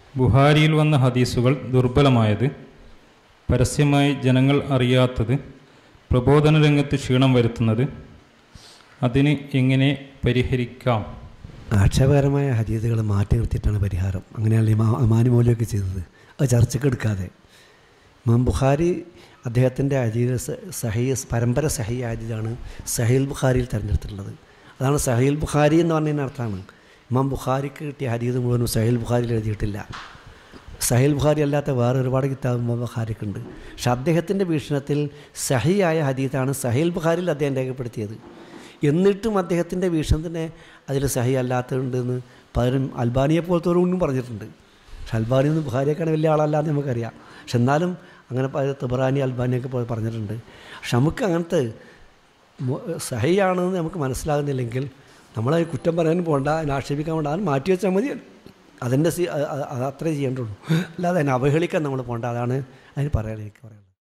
ബുഹാരിയിൽ വന്ന ഹദീസുകൾ ദുർബലമായത് പരസ്യമായി ജനങ്ങൾ അറിയാത്തത് പ്രബോധന രംഗത്ത് ക്ഷീണം വരുത്തുന്നത് അതിന് എങ്ങനെ പരിഹരിക്കാം ആക്ഷേപകരമായ ഹദീദുകൾ മാറ്റി നിർത്തിയിട്ടാണ് പരിഹാരം അങ്ങനെയല്ല ഇമാ അമാനി മൗലിയൊക്കെ ചെയ്തത് അത് ചർച്ചയ്ക്ക് എടുക്കാതെ ഇമാം ബുഖാരി അദ്ദേഹത്തിൻ്റെ അജീദ് സഹി പരമ്പര സഹി അജീദാണ് സഹീൽ ബുഖാരിയിൽ തിരഞ്ഞെടുത്തിട്ടുള്ളത് അതാണ് സഹീൽ ബുഖാരി എന്ന് പറഞ്ഞതിന് അർത്ഥമാണ് ഇമാം ബുഖാരിക്ക് കിട്ടിയ ഹദീദ് മുഴുവനും സഹീൽ ബുഖാരിയിൽ എഴുതിയിട്ടില്ല സഹീൽ ബുഖാരി അല്ലാത്ത വേറെ ഒരുപാട് കിതാബ് ഇമാം ബുഖാരിക്കുണ്ട് പക്ഷെ അദ്ദേഹത്തിൻ്റെ വീക്ഷണത്തിൽ സഹിയായ ഹദീദാണ് സഹീൽ ബുഖാരിയിൽ അദ്ദേഹം രേഖപ്പെടുത്തിയത് എന്നിട്ടും അദ്ദേഹത്തിൻ്റെ വീക്ഷണത്തിന് അതിൽ സഹി അല്ലാത്തതുണ്ടെന്ന് പലരും അൽബാനിയെ പോലത്തോരും പറഞ്ഞിട്ടുണ്ട് പക്ഷെ അൽബാനി ഒന്നും ബുഹാരിയേക്കാണ് വലിയ ആളല്ലാന്ന് നമുക്കറിയാം പക്ഷെ എന്നാലും അങ്ങനെ പല തിബറാനി അൽബാനിയൊക്കെ പോയി പറഞ്ഞിട്ടുണ്ട് പക്ഷെ നമുക്ക് അങ്ങനത്തെ മൊ- സഹിയാണെന്ന് നമുക്ക് മനസ്സിലാകുന്നില്ലെങ്കിൽ നമ്മളത് കുറ്റം പറയാനും പോകണ്ട അതിനെ ആക്ഷേപിക്കാൻ പോകണ്ട അത് മാറ്റി വെച്ചാൽ മതി അതിൻ്റെ സി അത് അത്രേ ചെയ്യേണ്ടുള്ളൂ അല്ലാതെ അതിനെ അവഹേളിക്കാൻ നമ്മൾ പോകണ്ട അതാണ് അതിന് പറയാൻ എനിക്ക് പറയാനുള്ളത്